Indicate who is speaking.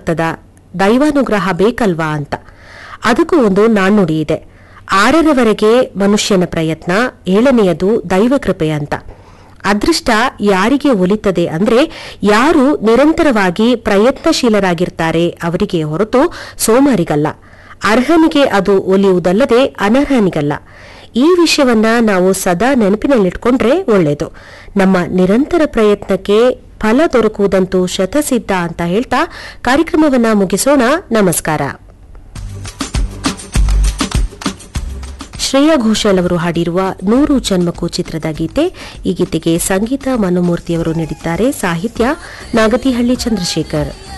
Speaker 1: ಆಗ್ತದ ದೈವಾನುಗ್ರಹ ಬೇಕಲ್ವಾ ಅಂತ ಅದಕ್ಕೂ ಒಂದು ನಾಣ್ಣುಡಿ ಇದೆ ಆರರವರೆಗೆ ಮನುಷ್ಯನ ಪ್ರಯತ್ನ ಏಳನೆಯದು ದೈವ ಕೃಪೆ ಅಂತ ಅದೃಷ್ಟ ಯಾರಿಗೆ ಒಲಿತದೆ ಅಂದ್ರೆ ಯಾರು ನಿರಂತರವಾಗಿ ಪ್ರಯತ್ನಶೀಲರಾಗಿರ್ತಾರೆ ಅವರಿಗೆ ಹೊರತು ಸೋಮಾರಿಗಲ್ಲ ಅರ್ಹನಿಗೆ ಅದು ಒಲಿಯುವುದಲ್ಲದೆ ಅನರ್ಹನಿಗಲ್ಲ ಈ ವಿಷಯವನ್ನ ನಾವು ಸದಾ ನೆನಪಿನಲ್ಲಿಟ್ಕೊಂಡ್ರೆ ಒಳ್ಳೆಯದು ನಮ್ಮ ನಿರಂತರ ಪ್ರಯತ್ನಕ್ಕೆ ಫಲ ದೊರಕುವುದಂತೂ ಶತಸಿದ್ಧ ಅಂತ ಹೇಳ್ತಾ ಕಾರ್ಯಕ್ರಮವನ್ನ ಮುಗಿಸೋಣ ನಮಸ್ಕಾರ ಶ್ರೇಯಾ ಘೋಷಾಲ್ ಅವರು ಹಾಡಿರುವ ನೂರು ಜನ್ಮಕ್ಕೂ ಚಿತ್ರದ ಗೀತೆ ಈ ಗೀತೆಗೆ ಸಂಗೀತ ಮನುಮೂರ್ತಿಯವರು ನೀಡಿದ್ದಾರೆ ಸಾಹಿತ್ಯ ನಾಗತಿಹಳ್ಳಿ ಚಂದ್ರಶೇಖರ್